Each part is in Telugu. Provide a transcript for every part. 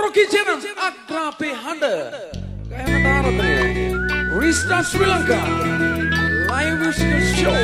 Rocky Jenam, Agrape Handa, Gaya Daratnya, Restart Sri Lanka, Live Musical Show.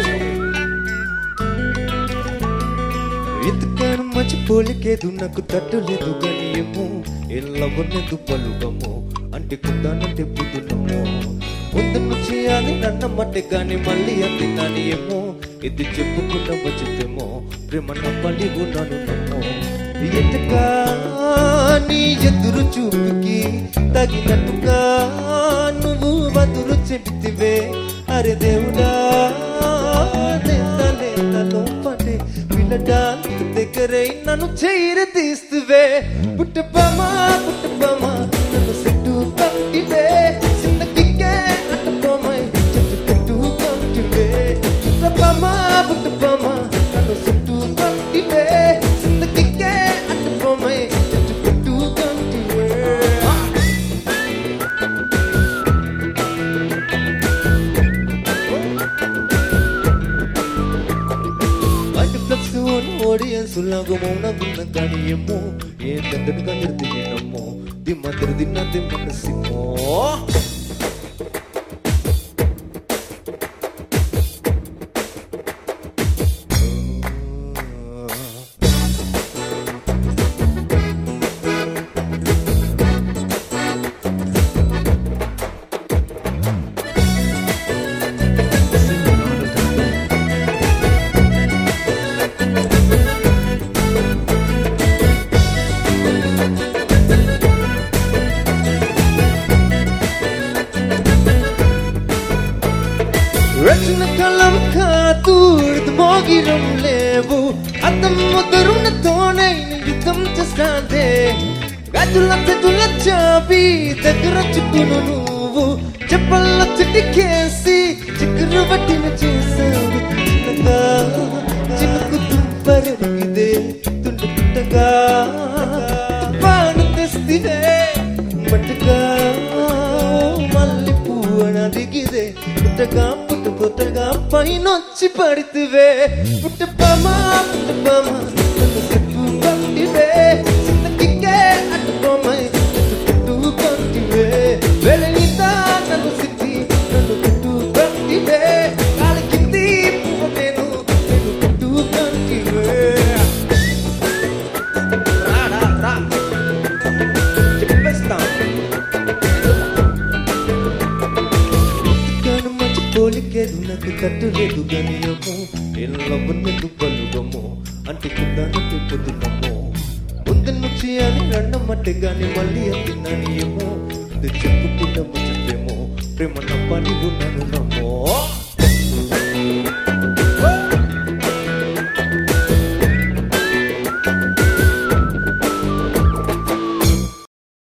ఎత్తుకాను మంచి పోలికేదు నాకు తట్టులేదు కానీ ఏమో ఎల్లవన్నెదు పలుగము అంటే కుందానంటే పుదునము ముందు నుంచి అది నన్నమ్మంటే కానీ మళ్ళీ అంది నాని ఏమో ఇది చెప్పుకున్న వచ్చితేమో ప్రేమ నమ్మని ఉన్నాను నమ్మో ఎట్టుగా నీ ఎదురు చూపుకి తగినట్టుగా నువ్వు మధురు చెబితివే అరే దేవుడా లేత లేత లోపలే వినడానికి దగ్గరై నన్ను చైర తీస్తువే పుట్టపమా పుట్టపమా నన్ను చెట్టు కట్టివే చిన్న కిక్కే అట్టపమై చెట్టు పెట్టు కట్టివే పుట్టపమా పుట్టపమా నన్ను చెట్టు కట్టివే చిన్న కిక్కే అట్టపమై చెట్టు పెట్టు కట్టివే వాటి ఫ్లక్స్ ఆడియన్స్ లాగా మౌనగున్న కానీ ఏమో ఏ దండను కందిరిది నేనమ్మో దిమ్మందరు దిన్న దిమ్మన్న సిమ్మో రచన కలం కాదు మోగిరం లేవు అద్దం ముద్దరున్నతోనే యుద్ధం చేస్తాదే గజుల తెజుల చాపి దగ్గర చుట్టును నువ్వు చెప్పల్ల చిటికేసి చిక్కురు పట్టిన చేసావు చిన్నగా చినుకు తుంపరగిదే తుండు పుట్టగా తుఫాను తెస్తివే మట్టుగా మళ్ళీ పువ్వన దిగిదే పుట్టగా పుట్ట పుట్టగా పైనొచ్చి పడితివే పుట్టపమా పుట్టపమా నన్ను చెప్పు పండివే చిన్నకిక్కే అట్టుకోమై పుట్టు పండివే వెళ్ళిత నన్ను సిద్ధి నన్ను పుట్టు పండివే కాలి కింది పువ్వు నేను నేను పుట్టు పండివే రా రా రా చెప్పేస్తాం కాను మంచి పోలికేదు నాకు కట్టులేదు కానీ అమ్మో ఎల్లవన్నెందు పలుగము అంటుకుందానంటే పొద్దునమ్మో ముందు నుంచి అని రండమ్మంటే గాని మళ్ళీ అందినాని ఏమో ఇది చెప్పుకుందాము చెప్పేమో ప్రేమ నమ్మని ఉన్నాను నమ్మో